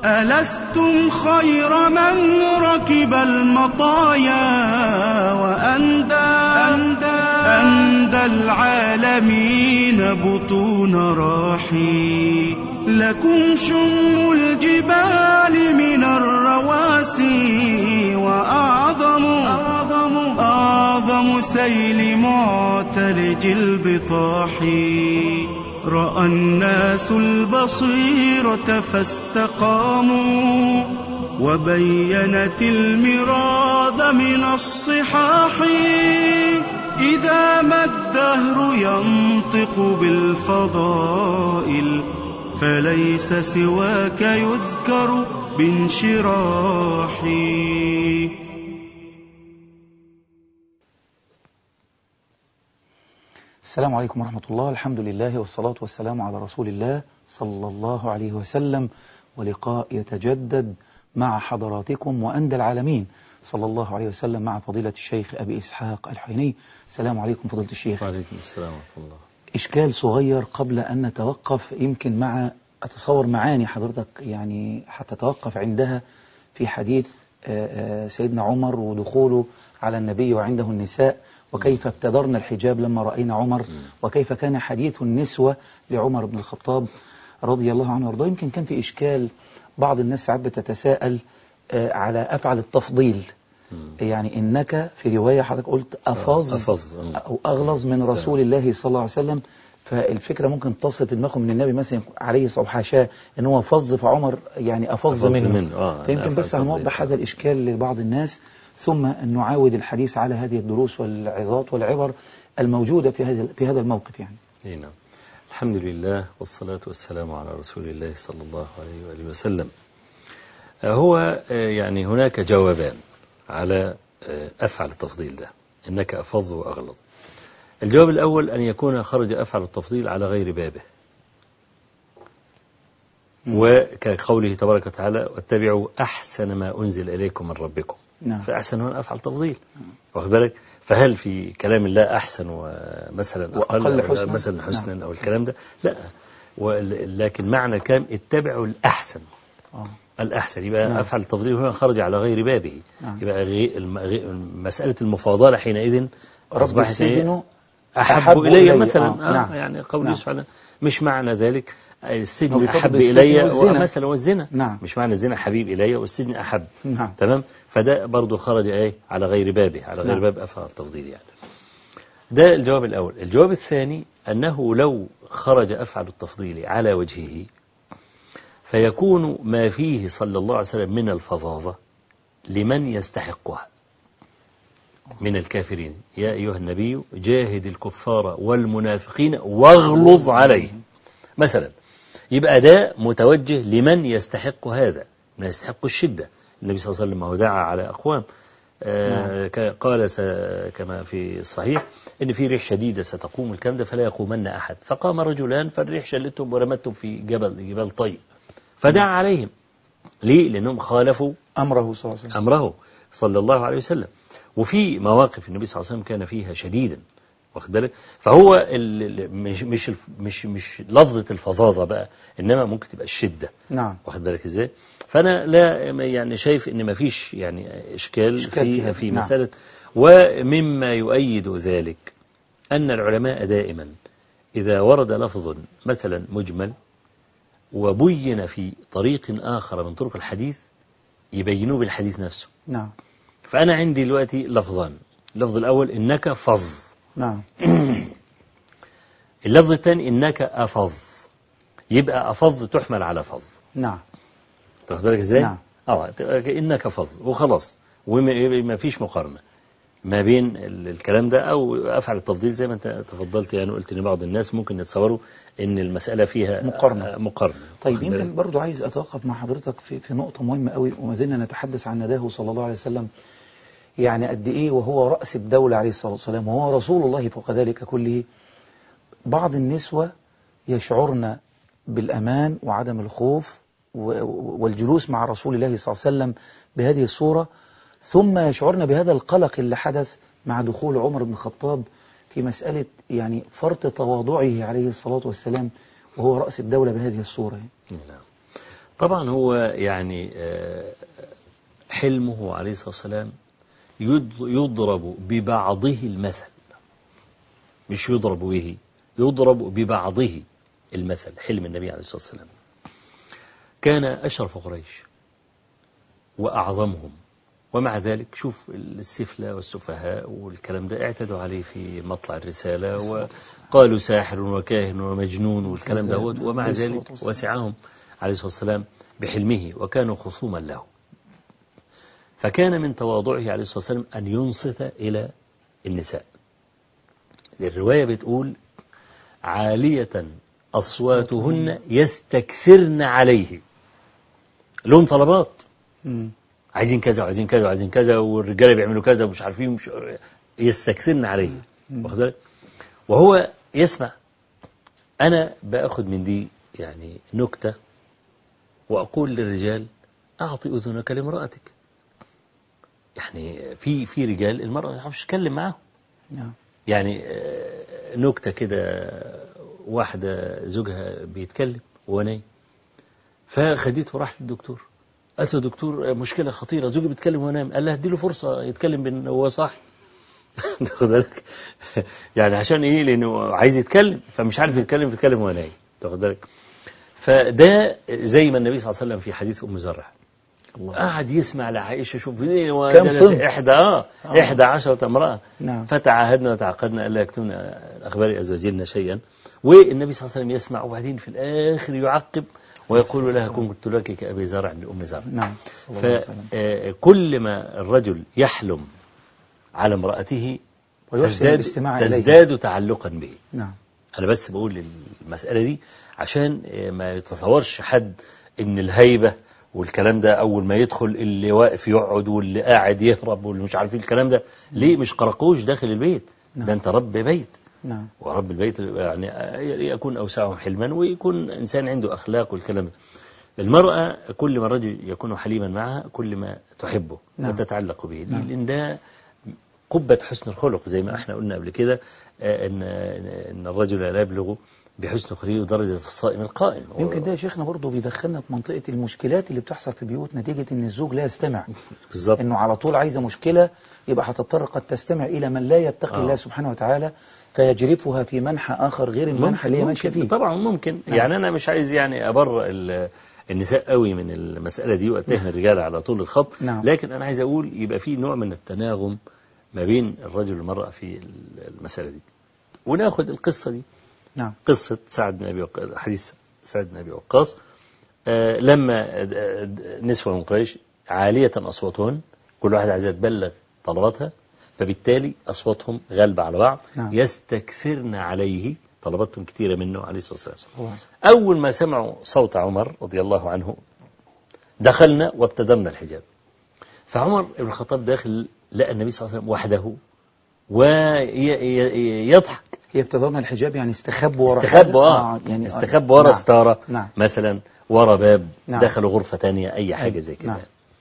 ألستم خير من ركب المطايا وأندى أندى, أندى العالمين بطون راحي لكم شم الجبال من الرواسي وأعظم أعظم, أعظم سيل معتلج البطاح رأى الناس البصيرة فاستقاموا وبينت المراد من الصحاح إذا ما الدهر ينطق بالفضائل فليس سواك يذكر بانشراحي السلام عليكم ورحمة الله الحمد لله والصلاة والسلام على رسول الله صلى الله عليه وسلم ولقاء يتجدد مع حضراتكم وأندى العالمين صلى الله عليه وسلم مع فضيلة الشيخ أبي إسحاق الحيني السلام عليكم فضيلة الشيخ وعليكم السلام ورحمة الله إشكال صغير قبل أن نتوقف يمكن مع أتصور معاني حضرتك يعني حتتوقف عندها في حديث سيدنا عمر ودخوله على النبي وعنده النساء وكيف ابتدرنا الحجاب لما رأينا عمر وكيف كان حديث النسوة لعمر بن الخطاب رضي الله عنه وارضاه يمكن كان في إشكال بعض الناس ساعات بتتساءل على أفعل التفضيل يعني إنك في رواية حضرتك قلت أفظ, أفظ أو أغلظ من رسول الله صلى الله عليه وسلم فالفكرة ممكن تصل في دماغهم من النبي مثلا عليه الصلاة حاشاه ان هو فظ فعمر يعني أفظ منه, منه. آه فيمكن بس هنوضح هذا الإشكال لبعض الناس ثم أن نعاود الحديث على هذه الدروس والعظات والعبر الموجودة في هذا في هذا الموقف يعني. نعم. الحمد لله والصلاة والسلام على رسول الله صلى الله عليه وآله وسلم. هو يعني هناك جوابان على أفعل التفضيل ده إنك أفظ وأغلظ. الجواب الأول أن يكون خرج أفعل التفضيل على غير بابه. وكقوله تبارك وتعالى واتبعوا أحسن ما أنزل إليكم من ربكم. نعم. فأحسن هنا أفعل تفضيل واخد بالك فهل في كلام الله أحسن ومثلا وأقل أقل حسنا؟ مثلا حسنا نعم. أو الكلام ده لا ولكن معنى الكلام اتبعوا الأحسن آه. الأحسن يبقى نعم. أفعل التفضيل هنا خرج على غير بابه نعم. يبقى غي الم- غي مسألة المفاضلة حينئذ رب أصبحت إيه؟ السجن أحب, أحب إلي إلي. مثلا آه، آه نعم. يعني قول نعم. يوسف عليه مش معنى ذلك هو السجن بيفضل أحب السجن إلي والزنا. مثلا والزنا نعم. مش معنى الزنا حبيب إلي والسجن أحب نعم تمام فده برضو خرج ايه على غير بابه على غير نعم. باب افعال التفضيل يعني ده الجواب الاول الجواب الثاني انه لو خرج افعل التفضيل على وجهه فيكون ما فيه صلى الله عليه وسلم من الفظاظه لمن يستحقها من الكافرين يا ايها النبي جاهد الكفار والمنافقين واغلظ عليهم مثلا يبقى ده متوجه لمن يستحق هذا من يستحق الشدة النبي صلى الله عليه وسلم هو دعا على أقوام آه ك- قال س- كما في الصحيح إن في ريح شديدة ستقوم الكلام ده فلا يقومن أحد فقام رجلان فالريح شلتهم ورمتهم في جبل جبال طيب فدعا عليهم ليه؟ لأنهم خالفوا أمره صلى الله عليه وسلم أمره صلى الله عليه وسلم وفي مواقف النبي صلى الله عليه وسلم كان فيها شديدا واخد بالك فهو ال- ال- مش مش الف- مش مش لفظة الفظاظة بقى إنما ممكن تبقى الشدة نعم واخد بالك ازاي فانا لا يعني شايف ان ما فيش يعني اشكال, إشكال في في هذا. في نعم. مساله ومما يؤيد ذلك ان العلماء دائما اذا ورد لفظ مثلا مجمل وبين في طريق اخر من طرق الحديث يبينوه بالحديث نفسه نعم فانا عندي دلوقتي لفظان اللفظ الاول انك فظ نعم اللفظ الثاني انك افظ يبقى افظ تحمل على فظ نعم تاخد بالك ازاي؟ نعم. اه تبقى انك فظ وخلاص وما فيش مقارنه ما بين ال- الكلام ده او افعل التفضيل زي ما انت تفضلت يعني قلت ان بعض الناس ممكن يتصوروا ان المساله فيها مقارنة. آه، مقارنه طيب واخد بالك؟ يمكن برضو عايز أتوقف مع حضرتك في, في نقطة مهمة قوي وما زلنا نتحدث عن نداه صلى الله عليه وسلم يعني قد إيه وهو رأس الدولة عليه الصلاة والسلام وهو رسول الله فوق ذلك كله بعض النسوة يشعرن بالأمان وعدم الخوف و- والجلوس مع رسول الله صلى الله عليه وسلم بهذه الصورة ثم يشعرن بهذا القلق اللي حدث مع دخول عمر بن الخطاب في مسألة يعني فرط تواضعه عليه الصلاة والسلام وهو رأس الدولة بهذه الصورة نعم. طبعا هو يعني آه، حلمه عليه الصلاة والسلام يض- يضرب ببعضه المثل مش يضرب به يضرب ببعضه المثل حلم النبي عليه الصلاة والسلام كان أشرف قريش وأعظمهم ومع ذلك شوف السفلى والسفهاء والكلام ده اعتدوا عليه في مطلع الرسالة وقالوا ساحر وكاهن ومجنون والكلام ده كذاب. ومع عليه الصلاة ذلك والسلام. وسعهم عليه الصلاة والسلام بحلمه وكانوا خصوما له فكان من تواضعه عليه الصلاة والسلام أن ينصت إلى النساء الرواية بتقول عالية أصواتهن يستكثرن عليه لهم طلبات مم. عايزين كذا وعايزين كذا وعايزين كذا والرجاله بيعملوا كذا ومش عارفين مش يستكثرن عليه واخد بالك وهو يسمع انا باخد من دي يعني نكته واقول للرجال اعطي اذنك لامراتك يعني في في رجال المراه ما تعرفش تتكلم معاهم نعم يعني آه، نكتة كده واحدة زوجها بيتكلم وهو نايم فخدته وراحت للدكتور قالت له دكتور آه، مشكلة خطيرة زوجي بيتكلم وهو نايم قال لها اديله فرصة يتكلم بان هو صح تاخد بالك يعني عشان ايه لانه عايز يتكلم فمش عارف يتكلم يتكلم وهو نايم تاخد بالك فده زي ما النبي صلى الله عليه وسلم في حديث ام زرع الله قعد يسمع لعائشة شوف ايه كم وجلس صنف؟ إحدى آه آه. إحدى عشرة امرأة نعم فتعاهدنا وتعاقدنا ألا يكتمن أخبار أزواجنا شيئا والنبي صلى الله عليه وسلم يسمع وبعدين في الآخر يعقب ويقول لها كنت لك كأبي زرع لأم زرع نعم صلى الله عليه وسلم فكل ما الرجل يحلم على امرأته ويحسن تزداد, الاستماع إليه تزداد تعلقا به نعم أنا بس بقول المسألة دي عشان ما يتصورش حد إن الهيبة والكلام ده أول ما يدخل اللي واقف يقعد واللي قاعد يهرب واللي مش عارفين الكلام ده ليه مش قرقوش داخل البيت نعم. ده أنت رب بيت نعم ورب البيت يعني يكون أوسعهم حلما ويكون إنسان عنده أخلاق والكلام ده المرأة كل ما الرجل يكون حليما معها كل ما تحبه نعم. وتتعلق به نعم. لأن ده قبة حسن الخلق زي ما احنا قلنا قبل كده آه، ان ان الرجل لا يبلغ بحسن خلقه درجة الصائم القائم يمكن ده يا شيخنا برضه بيدخلنا في منطقة المشكلات اللي بتحصل في البيوت نتيجة ان الزوج لا يستمع بالظبط انه على طول عايزة مشكلة يبقى هتضطر قد تستمع الى من لا يتقي آه. الله سبحانه وتعالى فيجرفها في منحى اخر غير المنحى اللي هي ماشية فيه طبعا ممكن نعم. يعني انا مش عايز يعني ابرئ ال- النساء قوي من المسألة دي واتهم الرجال على طول الخط نعم. لكن انا عايز اقول يبقى في نوع من التناغم ما بين الرجل والمرأة في المسألة دي وناخد القصة دي نعم قصة سعد بن أبي وقاص حديث سعد بن أبي وقاص آه، لما آه، آه، نسوة من قريش عالية أصواتهن كل واحد عايزة تبلغ طلباتها فبالتالي أصواتهم غالبة على بعض نعم. يستكثرن عليه طلباتهم كثيرة منه عليه الصلاة والسلام الله عليه وسلم. أول ما سمعوا صوت عمر رضي الله عنه دخلنا وابتدرنا الحجاب فعمر بن الخطاب داخل لقى النبي صلى الله عليه وسلم وحده ويضحك هي ابتدرنا الحجاب يعني استخبوا ورا استخبوا حاجة؟ اه يعني استخبوا ورا نعم. ستارة نعم مثلا ورا باب نعم. دخلوا غرفة تانية أي حاجة أي. زي كده نعم.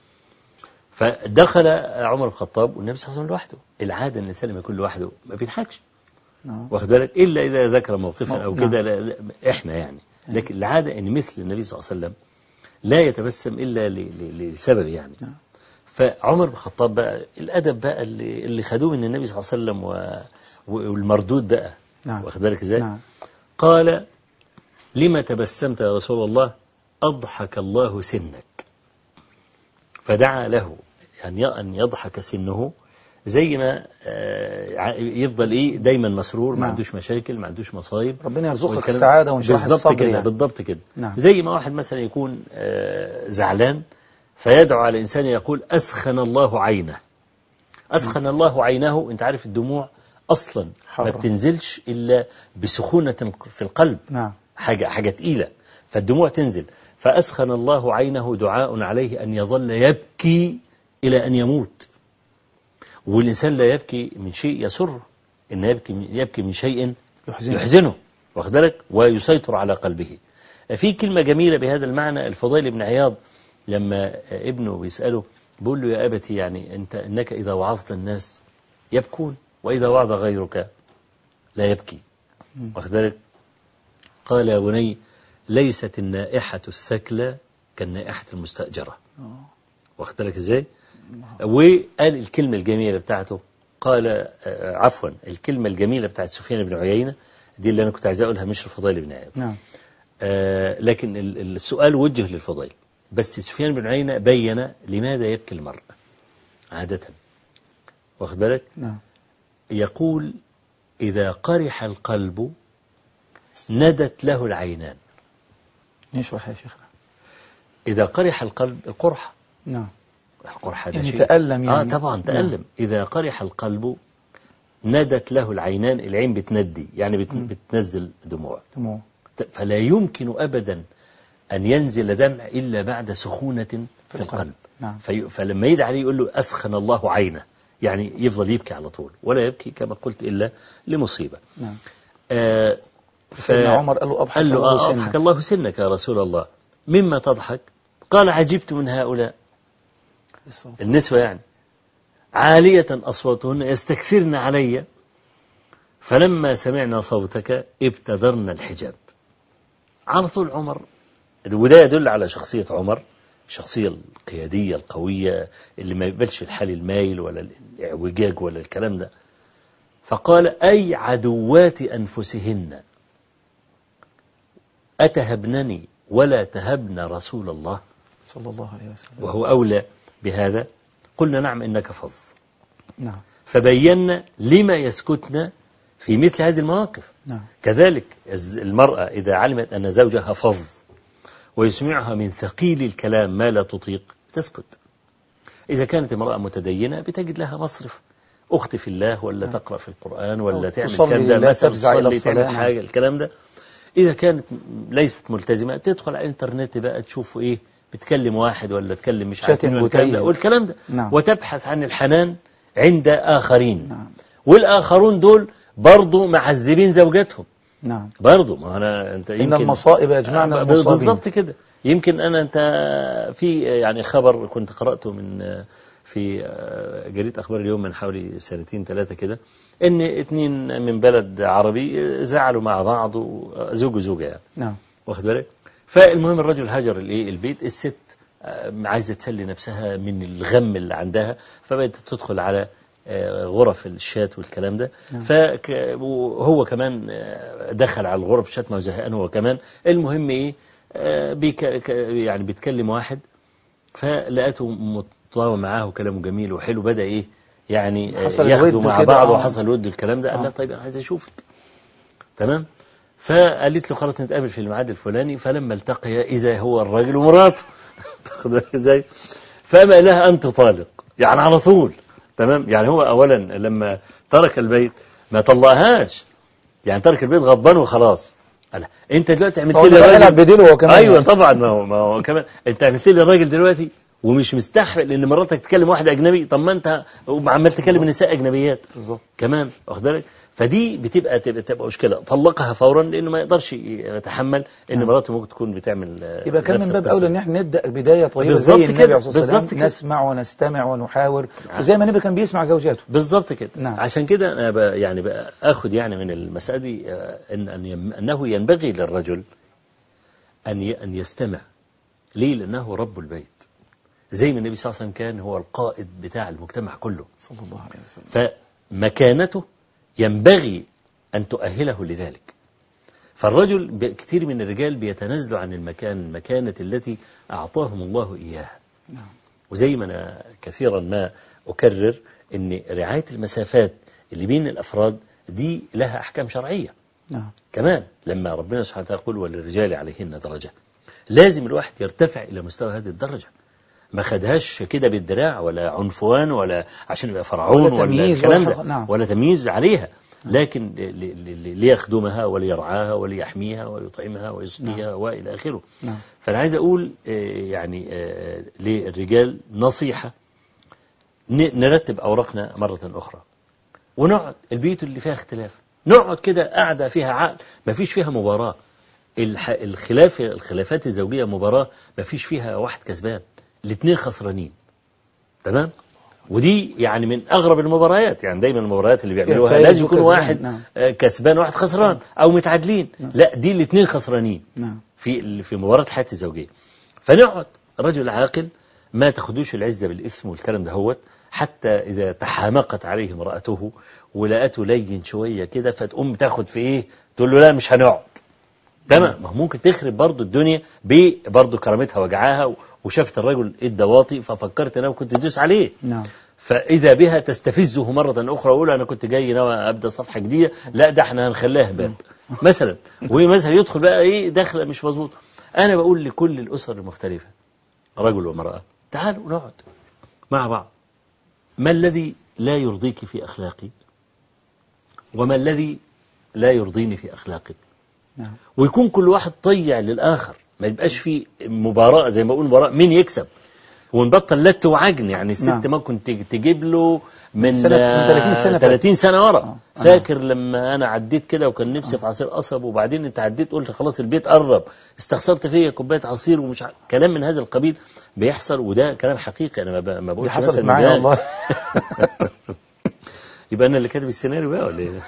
فدخل عمر الخطاب والنبي صلى الله عليه وسلم لوحده العادة إن الإنسان لما يكون لوحده ما بيضحكش نعم واخد بالك إلا إذا ذكر موقفا أو نعم. كده لا- لا- إحنا يعني لكن العادة إن مثل النبي صلى الله عليه وسلم لا يتبسم إلا ل- ل- لسبب يعني نعم. فعمر بن الخطاب بقى الأدب بقى اللي, اللي خدوه من النبي صلى الله عليه وسلم و... والمردود بقى نعم واخد بالك إزاي نعم قال لما تبسمت يا رسول الله أضحك الله سنك فدعا له يعني أن يضحك سنه زي ما آه، ع- يفضل إيه دايما مسرور ما نعم. عندوش مشاكل ما عندوش مصايب ربنا يرزقك والكلام- السعادة وانشراح بالظبط الصدر كده يعني. بالضبط كده نعم. زي ما واحد مثلا يكون آه، زعلان فيدعو على إنسان يقول أسخن الله عينه أسخن الله عينه أنت عارف الدموع أصلا ما حرة. بتنزلش إلا بسخونة في القلب نعم حاجة حاجة تقيلة فالدموع تنزل فأسخن الله عينه دعاء عليه أن يظل يبكي إلى أن يموت والإنسان لا يبكي من شيء يسره إن يبكي يبكي من شيء يحزنك. يحزنه واخد بالك ويسيطر على قلبه في كلمة جميلة بهذا المعنى الفضيل بن عياض لما ابنه بيسأله بيقول له يا أبتي يعني أنت إنك إذا وعظت الناس يبكون وإذا وعظ غيرك لا يبكي واخد بالك قال يا بني ليست النائحة الثكلى كالنائحة المستأجرة آه. واخد بالك ازاي وقال الكلمة الجميلة بتاعته قال آه، عفوا الكلمة الجميلة بتاعت سفيان بن عيينة دي اللي أنا كنت عايز أقولها مش الفضيل بن عياض نعم آه، لكن ال- السؤال وجه للفضيل بس سفيان بن عيينة بين لماذا يبكي المرء عادة واخد بالك نعم يقول إذا قرح القلب ندت له العينان نشرح يا شيخنا إذا قرح القلب القرحة نعم القرحة ده يعني شيء تألم آه يعني طبعا نعم. تألم إذا قرح القلب ندت له العينان العين بتندي يعني بت- مم. بتنزل دموع دموع ت- فلا يمكن أبدا أن ينزل دمع إلا بعد سخونة في القلب نعم في فلما يدعي عليه يقول له أسخن الله عينه يعني يفضل يبكي على طول ولا يبكي كما قلت إلا لمصيبة نعم آه ف- سيدنا عمر قال له أضحك قال له الله آه سنك. أضحك الله سنك يا رسول الله مما تضحك قال عجبت من هؤلاء بالصوت. النسوة يعني عالية أصواتهن يستكثرن علي فلما سمعنا صوتك ابتدرنا الحجاب على طول عمر وده يدل على شخصية عمر الشخصية القيادية القوية اللي ما يقبلش الحال المايل ولا الاعوجاج ولا الكلام ده فقال أي عدوات أنفسهن أتهبنني ولا تهبن رسول الله صلى الله عليه وسلم وهو أولى بهذا قلنا نعم إنك فظ نعم فبينا لما يسكتنا في مثل هذه المواقف نعم كذلك الز- المرأة إذا علمت أن زوجها فظ ويسمعها من ثقيل الكلام ما لا تطيق تسكت إذا كانت امرأة متدينة بتجد لها مصرف أخت في الله ولا تقرأ في القرآن ولا أو تعمل تصلي الكلام ده لله، مثلا تفزع إلى تصلي تعمل الصلاة. حاجة الكلام ده إذا كانت م- ليست ملتزمة تدخل على الإنترنت بقى تشوف إيه بتكلم واحد ولا تكلم مش عارف شاتم مين والكلام ده وتيل. والكلام ده نعم. وتبحث عن الحنان عند آخرين نعم والآخرون دول برضو معذبين زوجاتهم نعم برضو ما أنا أنت إن يمكن المصائب يجمعنا آه، المصابين بالضبط كده يمكن أنا أنت في يعني خبر كنت قرأته من في جريدة أخبار اليوم من حوالي سنتين ثلاثة كده إن اتنين من بلد عربي زعلوا مع بعض زوج وزوجة يعني نعم واخد بالك فالمهم الرجل هاجر الايه البيت الست آه، عايزه تسلي نفسها من الغم اللي عندها فبقت تدخل على آه، غرف الشات والكلام ده نعم. فهو كمان آه، دخل على الغرف الشات ما هو زهقان هو كمان المهم ايه آه، بيك ك- يعني بيتكلم واحد فلقيته متطاوع معاه وكلامه جميل وحلو بدا ايه يعني آه، حصل ياخدوا الود مع كده، بعض آه. وحصل ود الكلام ده قال آه. لها طيب انا عايز اشوفك تمام فقالت له خلاص نتقابل في الميعاد الفلاني فلما التقيا اذا هو الراجل ومراته تاخد بالك ازاي فما لها انت طالق يعني على طول تمام يعني هو اولا لما ترك البيت ما طلقهاش يعني ترك البيت غضبان وخلاص قال انت دلوقتي عملت هو لي ده يلعب راجل بديله هو كمان ايوه يعني. طبعا ما هو ما هو كمان انت عملت لي الراجل دلوقتي ومش مستحمل ان مراتك تكلم واحد اجنبي طب ما انت عمال تكلم نساء اجنبيات بالظبط كمان واخد بالك فدي بتبقى تبقى, تبقى مشكله طلقها فورا لانه ما يقدرش يتحمل ان نعم. مراته ممكن تكون بتعمل آه، يبقى كان نفس من باب القصة. اولى ان احنا نبدا بدايه طيبه بالظبط زي النبي كده، عليه الصلاه والسلام بالظبط كده. نسمع ونستمع ونحاور نعم. وزي ما النبي كان بيسمع زوجاته بالظبط كده نعم. عشان كده انا بقى يعني بقى اخد يعني من المساله دي آه، ان أن يم- انه ينبغي للرجل ان ي- ان يستمع ليه لانه رب البيت زي ما النبي صلى الله عليه وسلم كان هو القائد بتاع المجتمع كله صلى الله عليه وسلم فمكانته ينبغي أن تؤهله لذلك فالرجل ب- كثير من الرجال بيتنازلوا عن المكان المكانة التي أعطاهم الله إياها نعم. وزي ما أنا كثيرا ما أكرر أن رعاية المسافات اللي بين الأفراد دي لها أحكام شرعية نعم كمان لما ربنا سبحانه وتعالى يقول وللرجال عليهن درجة لازم الواحد يرتفع إلى مستوى هذه الدرجة ما خدهاش كده بالدراع ولا عنفوان ولا عشان يبقى فرعون ولا ولا, تمييز الكلام ولا ده حق- نعم. ولا تمييز عليها لكن ل- ل- ل- ليخدمها وليرعاها وليحميها ويطعمها ويسقيها والى اخره نعم فانا عايز اقول آه، يعني آه، للرجال نصيحه ن- نرتب اوراقنا مره اخرى ونقعد البيوت اللي فيها اختلاف نقعد كده قاعده فيها عقل ما فيش فيها مباراه الح- الخلاف الخلافات الزوجيه مباراه ما فيش فيها واحد كسبان الاثنين خسرانين تمام ودي يعني من اغرب المباريات يعني دايما المباريات اللي بيعملوها فايز لازم يكون وكسبان، واحد نعم. آه، كسبان وواحد خسران او متعادلين لا دي الاثنين خسرانين نعم في ال- في مباراه حياه الزوجيه فنقعد رجل عاقل ما تاخدوش العزة بالإثم والكلام ده هوت حتى إذا تحامقت عليه امرأته ولقته لين شوية كده فتقوم تاخد في إيه تقول له لا مش هنقعد تمام ما هو ممكن تخرب برضه الدنيا برضه كرامتها وجعاها وشافت الرجل ادى واطي ففكرت انا كنت تدوس عليه نعم فإذا بها تستفزه مرة أخرى ويقول أنا كنت جاي ناوي أبدأ صفحة جديدة لا ده احنا هنخليها باب مثلا ومثلا يدخل بقى إيه دخلة مش مظبوط أنا بقول لكل الأسر المختلفة رجل وامرأة تعالوا نقعد مع بعض ما الذي لا يرضيك في أخلاقي وما الذي لا يرضيني في أخلاقك نعم ويكون كل واحد طيع للآخر ما يبقاش في مباراة زي ما بقول مباراة مين يكسب ونبطل لت وعجن يعني الست نعم. ممكن تج- تجيب له من سنة- من 30 سنة آه، 30 سنة ورا آه. فاكر لما انا عديت كده وكان نفسي في عصير قصب وبعدين انت عديت قلت خلاص البيت قرب استخسرت فيا كوبايه عصير ومش ع... كلام من هذا القبيل بيحصل وده كلام حقيقي انا ما, ب... ما دي بقولش حصلت مثلا معايا ده- والله يبقى انا اللي كاتب السيناريو بقى ولا ايه؟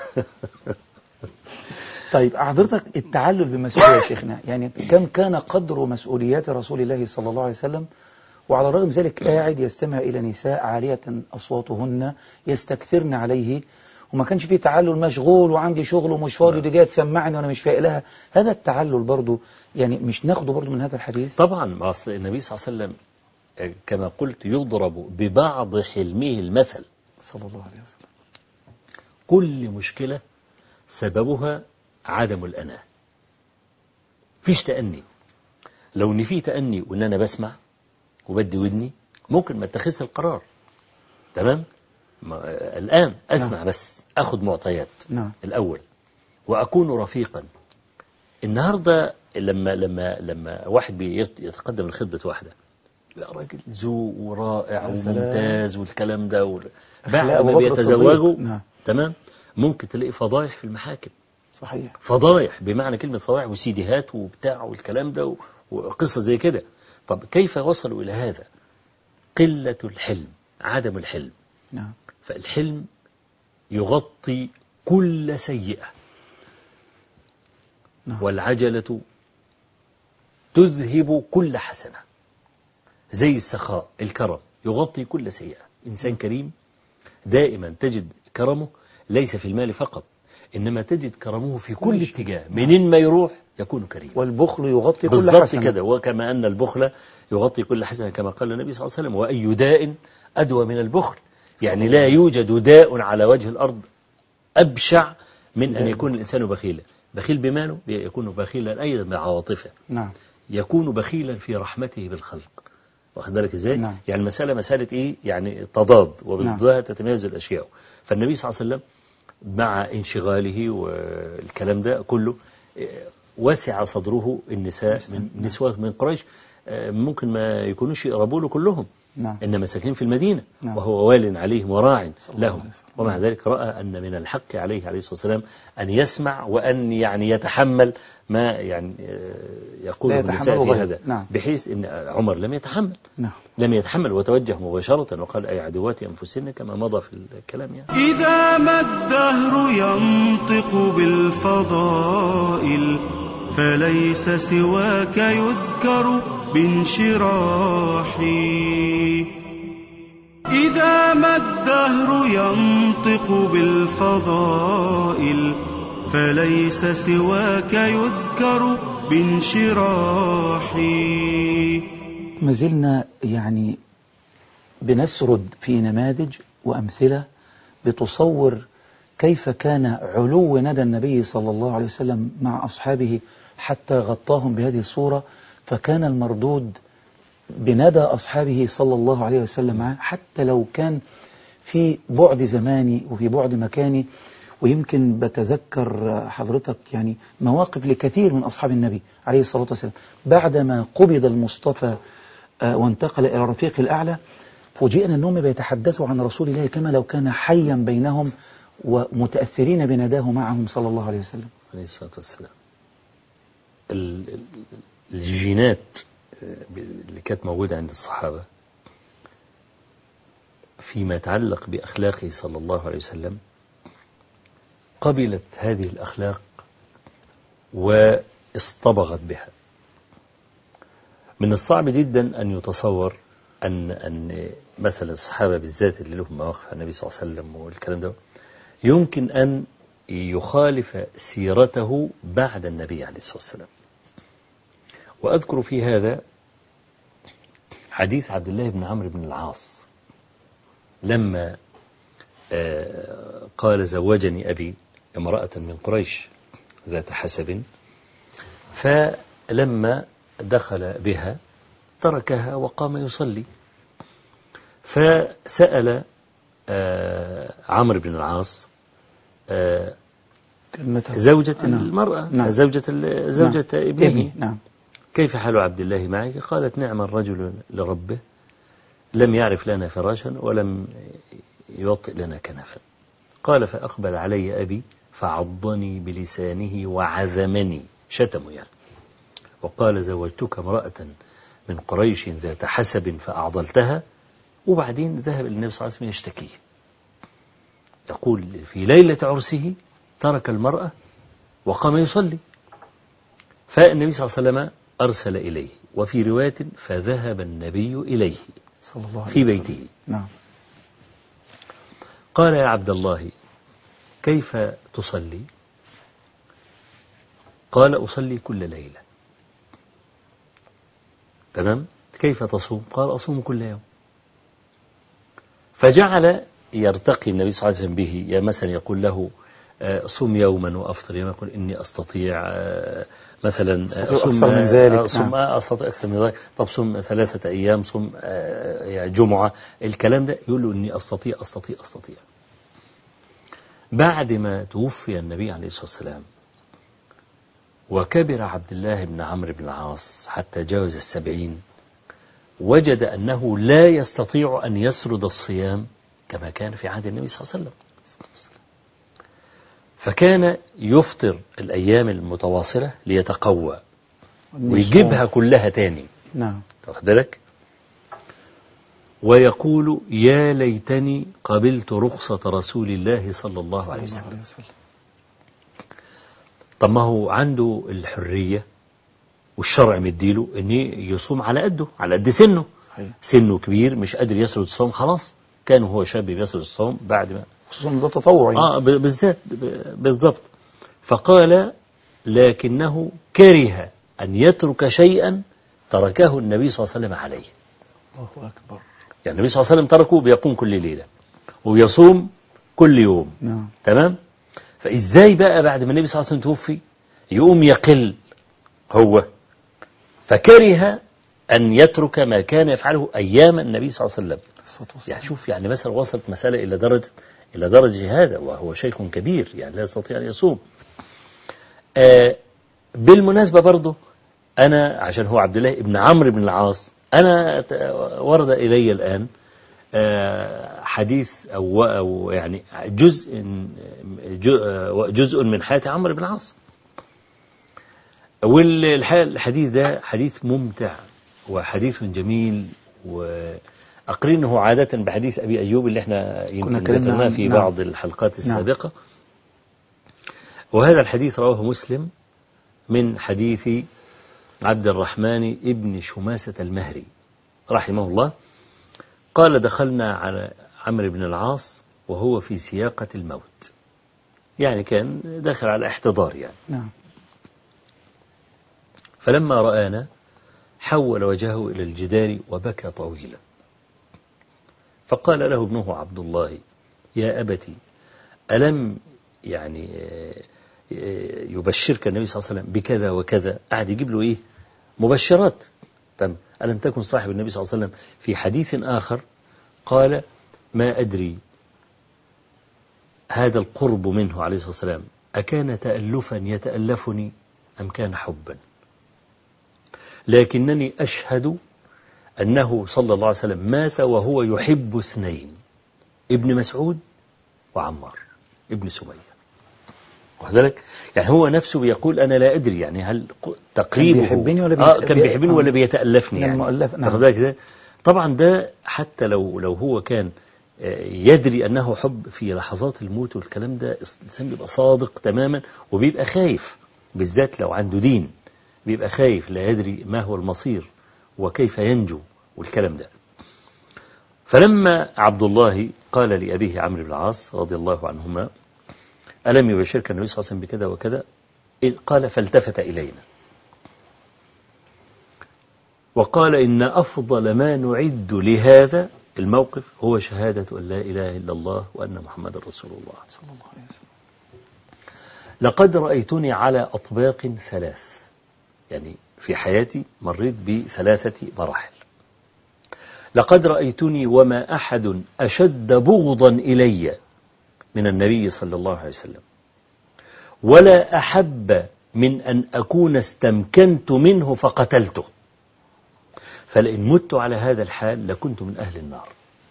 طيب حضرتك التعلل بمسؤولية يا شيخنا يعني كم كان قدر مسؤوليات رسول الله صلى الله عليه وسلم وعلى الرغم من ذلك قاعد يستمع إلى نساء عالية أصواتهن يستكثرن عليه وما كانش فيه تعلل مشغول وعندي شغل ومش فاضي ودي جايه تسمعني وانا مش فايق لها هذا التعلل برضو يعني مش ناخده برضو من هذا الحديث طبعا ما أصل النبي صلى الله عليه وسلم آه، كما قلت يضرب ببعض حلمه المثل صلى الله عليه وسلم كل مشكلة سببها عدم الأنا فيش تأني لو ان في تأني وان انا بسمع وبدي ودني ممكن ما اتخذش القرار تمام ما الآن أسمع بس أخذ معطيات نعم الأول وأكون رفيقا النهاردة لما لما لما واحد بيت- يتقدم لخطبة واحدة يا راجل ذوق ورائع يا سلام. وممتاز والكلام ده وال- أخلاق بعد أبو ما بكر بيتزوجوا الصديق. نعم تمام ممكن تلاقي فضايح في المحاكم صحيح فضايح بمعنى كلمة فضايح وسيديهات وبتاع والكلام ده و- وقصة زي كده طب كيف وصلوا إلى هذا قلة الحلم عدم الحلم نعم فالحلم يغطي كل سيئة نعم. والعجلة تذهب كل حسنة زي السخاء الكرم يغطي كل سيئة إنسان كريم دائما تجد كرمه ليس في المال فقط إنما تجد كرمه في كل كل شيء. اتجاه منين ما يروح يكون كريما والبخل يغطي كل بالضبط حسنة كده وكما أن البخل يغطي كل حسنة كما قال النبي صلى الله عليه وسلم وأي داء أدوى من البخل يعني لا يوجد داء على وجه الأرض أبشع من أن داء يكون الإنسان بخيلا بخيل بماله يكون بخيلا أيضا بعواطفه نعم يكون بخيلا في رحمته بالخلق واخد بالك ازاي؟ نعم. يعني المسألة مسألة ايه؟ يعني تضاد وبضدها تتميز الأشياء فالنبي صلى الله عليه وسلم مع انشغاله والكلام ده كله إيه، وسع صدره النساء من نسوة من قريش آه، ممكن ما يكونوش يقربوا له كلهم نعم إنما ساكنين في المدينة نعم. وهو وال عليهم وراع صلى الله لهم عليه وسلم. ومع ذلك رأى أن من الحق عليه عليه الصلاة والسلام أن يسمع وأن يعني يتحمل ما يعني آه، يقوله لا النساء يتحمله في غيره. هذا نعم. بحيث أن عمر لم يتحمل نعم لم يتحمل وتوجه مباشرة وقال أي عدوات أنفسهن كما مضى في الكلام يعني إذا ما الدهر ينطق بالفضائل فليس سواك يذكر بانشراحي إذا ما الدهر ينطق بالفضائل فليس سواك يذكر بانشراحي ما زلنا يعني بنسرد في نماذج وأمثلة بتصور كيف كان علو ندى النبي صلى الله عليه وسلم مع أصحابه حتى غطاهم بهذه الصورة فكان المردود بندى أصحابه صلى الله عليه وسلم معه حتى لو كان في بعد زماني وفي بعد مكاني ويمكن بتذكر حضرتك يعني مواقف لكثير من أصحاب النبي عليه الصلاة والسلام بعدما قبض المصطفى آه، وانتقل إلى الرفيق الأعلى فوجئنا أنهم بيتحدثوا عن رسول الله كما لو كان حيا بينهم ومتأثرين بنداه معهم صلى الله عليه وسلم عليه الصلاة والسلام ال- ال- الجينات آه، اللي كانت موجودة عند الصحابة فيما يتعلق بأخلاقه صلى الله عليه وسلم قبلت هذه الأخلاق واصطبغت بها من الصعب جدا أن يتصور أن أن مثلا الصحابة بالذات اللي لهم مواقف النبي صلى الله عليه وسلم والكلام ده يمكن أن يخالف سيرته بعد النبي عليه الصلاة والسلام وأذكر في هذا حديث عبد الله بن عمرو بن العاص لما آه، قال زوجني أبي امرأة من قريش ذات حسب فلما دخل بها تركها وقام يصلي فسأل آه، عمرو بن العاص آه، كلمتها زوجة نعم. المرأة نعم. زوجة ال- زوجة ابنه ابني نعم كيف حال عبد الله معك قالت نعم الرجل لربه لم يعرف لنا فراشا ولم يوطئ لنا كنفا قال فأقبل علي أبي فعضني بلسانه وعذمني شتمه يعني وقال زوجتك امرأة من قريش ذات حسب فأعضلتها وبعدين ذهب إلى النبي صلى الله عليه وسلم يشتكيه يقول في ليلة عرسه ترك المرأة وقام يصلي فالنبي صلى الله عليه وسلم أرسل إليه وفي رواية فذهب النبي إليه صلى الله عليه في وسلم. بيته نعم قال يا عبد الله كيف تصلي قال أصلي كل ليلة تمام كيف تصوم قال أصوم كل يوم فجعل يرتقي النبي صلى الله عليه وسلم به يا مثلا يقول له آه، صم يوما وافطر يوما يقول اني استطيع آه، مثلا أستطيع صم- أكثر من ذلك، آه، صم نعم. آه، استطيع اكثر من ذلك طب صم ثلاثه ايام صم آه، يعني جمعه الكلام ده يقول له اني استطيع استطيع استطيع بعد ما توفي النبي عليه الصلاه والسلام وكبر عبد الله بن عمرو بن العاص حتى جاوز السبعين وجد أنه لا يستطيع أن يسرد الصيام كما كان في عهد النبي صلى الله عليه وسلم فكان يفطر الأيام المتواصلة ليتقوى ويجيبها كلها تاني نعم واخد بالك ويقول يا ليتني قبلت رخصة رسول الله صلى الله عليه صلى وسلم الله عليه وسلم طب ما هو عنده الحرية والشرع مديله ان يصوم على قده على قد سنه صحيح سنه كبير مش قادر يسرد الصوم خلاص كان هو شاب بيسرد الصوم بعد ما خصوصا ده تطوعي اه ب- بالذات ب- بالضبط فقال لكنه كره ان يترك شيئا تركه النبي صلى الله عليه وسلم عليه الله أكبر يعني النبي صلى الله عليه وسلم تركه بيقوم كل ليلة ويصوم كل يوم نعم تمام فازاي بقى بعد ما النبي صلى الله عليه وسلم توفي يقوم يقل هو فكره أن يترك ما كان يفعله أيام النبي صلى الله عليه وسلم الصلاة والسلام يعني شوف يعني مثلا وصلت مسألة إلى درجة إلى درجة هذا وهو شيخ كبير يعني لا يستطيع أن يصوم آه بالمناسبة برضه أنا عشان هو عبد الله ابن عمرو بن العاص أنا ت- ورد إلي الآن آه، حديث أو أو يعني جزء جو- جزء من حياة عمرو بن العاص والحديث ده حديث ممتع وحديث جميل وأقرنه عادة بحديث أبي أيوب اللي احنا يمكن اتكلمنا ذكرناه عن- في نعم. بعض الحلقات السابقة وهذا الحديث رواه مسلم من حديث عبد الرحمن ابن شماسة المهري رحمه الله قال دخلنا على عمرو بن العاص وهو في سياقة الموت يعني كان داخل على احتضار يعني نعم فلما رآنا حول وجهه إلى الجدار وبكى طويلا فقال له ابنه عبد الله يا أبتي ألم يعني آه، آه، يبشرك النبي صلى الله عليه وسلم بكذا وكذا قاعد يجيب له إيه مبشرات طب ألم تكن صاحب النبي صلى الله عليه وسلم في حديث آخر قال ما أدري هذا القرب منه عليه الصلاة والسلام أكان تألفا يتألفني أم كان حبا لكنني أشهد أنه صلى الله عليه وسلم مات وهو يحب اثنين ابن مسعود وعمار ابن سمية واخد بالك يعني هو نفسه بيقول أنا لا أدري يعني هل ق- تقريبه بيحبني ولا آه بيت- كان بي- بيحبني آه. ولا بيتألفني من يعني المؤلف، نعم. واخد بالك ازاي؟ طبعا ده حتى لو لو هو كان آه، يدري أنه حب في لحظات الموت والكلام ده الإنسان بيبقى صادق تماما وبيبقى خايف بالذات لو عنده دين بيبقى خايف لا يدري ما هو المصير وكيف ينجو والكلام ده فلما عبد الله قال لأبيه عمرو بن العاص رضي الله عنهما ألم يبشرك النبي صلى الله عليه وسلم بكذا وكذا قال فالتفت إلينا وقال إن أفضل ما نعد لهذا الموقف هو شهادة أن لا إله إلا الله وأن محمد رسول الله صلى الله عليه وسلم لقد رأيتني على أطباق ثلاث يعني في حياتي مريت بثلاثة مراحل لقد رأيتني وما أحد أشد بغضا إلي من النبي صلى الله عليه وسلم ولا أحب من أن أكون استمكنت منه فقتلته فلئن مت على هذا الحال لكنت من أهل النار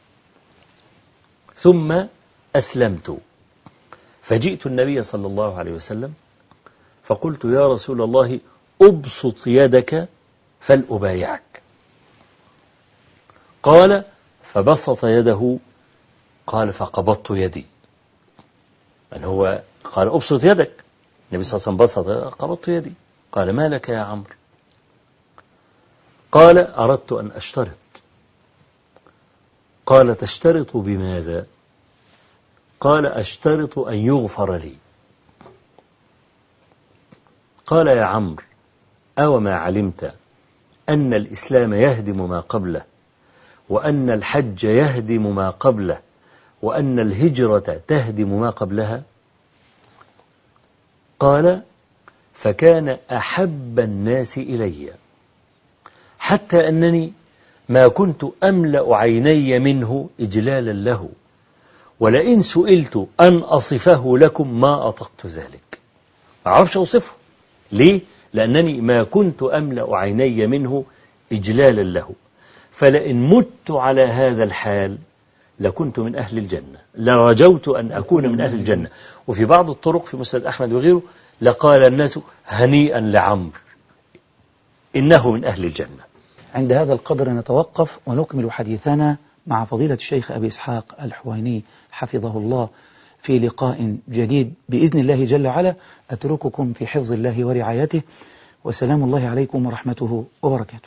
ثم أسلمت فجئت النبي صلى الله عليه وسلم فقلت يا رسول الله أبسط يدك فلأبايعك قال فبسط يده قال فقبضت يدي من هو قال أبسط يدك النبي صلى الله عليه وسلم بسط قبضت يدي قال ما لك يا عمرو قال أردت أن أشترط قال تشترط بماذا قال أشترط أن يغفر لي قال يا عمرو أو ما علمت أن الإسلام يهدم ما قبله وأن الحج يهدم ما قبله وأن الهجرة تهدم ما قبلها قال فكان أحب الناس إلي حتى أنني ما كنت أملأ عيني منه إجلالا له ولئن سئلت أن أصفه لكم ما أطقت ذلك ما أعرفش أوصفه ليه؟ لأنني ما كنت أملأ عيني منه إجلالا له فلئن مت على هذا الحال لكنت من أهل الجنة لرجوت أن أكون من أهل الجنة وفي بعض الطرق في مسند أحمد وغيره لقال الناس هنيئا لعمر إنه من أهل الجنة عند هذا القدر نتوقف ونكمل حديثنا مع فضيلة الشيخ أبي إسحاق الحويني حفظه الله في لقاء جديد بإذن الله جل وعلا أترككم في حفظ الله ورعايته وسلام الله عليكم ورحمته وبركاته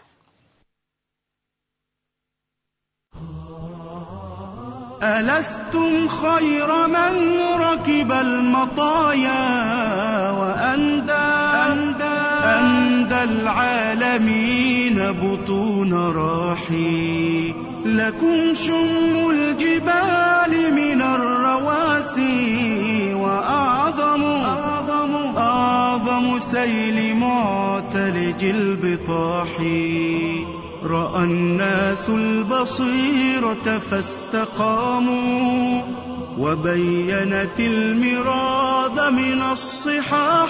ألستم خير من ركب المطايا وأندى أندى, أندى العالمين بطون راحي لكم شم الجبال من الرواسي وأعظم أعظم, أعظم سيل معتلج البطاح رأى الناس البصيرة فاستقاموا وبينت المراد من الصحاح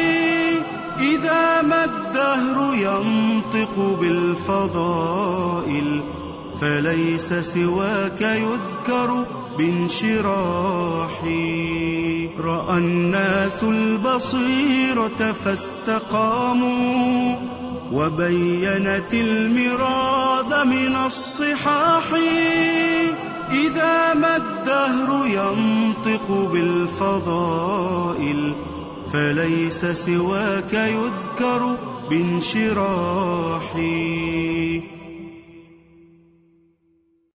إذا ما الدهر ينطق بالفضائل فليس سواك يذكر بانشراح رأى الناس البصيرة فاستقاموا وبينت المراد من الصحاح إذا ما الدهر ينطق بالفضائل فليس سواك يذكر بانشراح